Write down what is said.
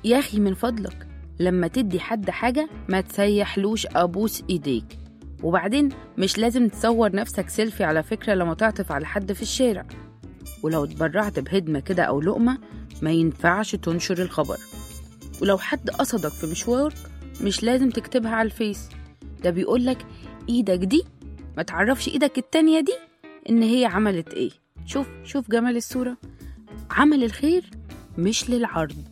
يا أخي من فضلك لما تدي حد حاجة ما تسيحلوش أبوس إيديك وبعدين مش لازم تصور نفسك سيلفي على فكرة لما تعطف على حد في الشارع ولو اتبرعت بهدمة كده أو لقمة ما ينفعش تنشر الخبر ولو حد قصدك في مشوارك مش لازم تكتبها على الفيس ده بيقولك ايدك دي ما تعرفش ايدك التانية دي ان هي عملت ايه شوف شوف جمال الصورة عمل الخير مش للعرض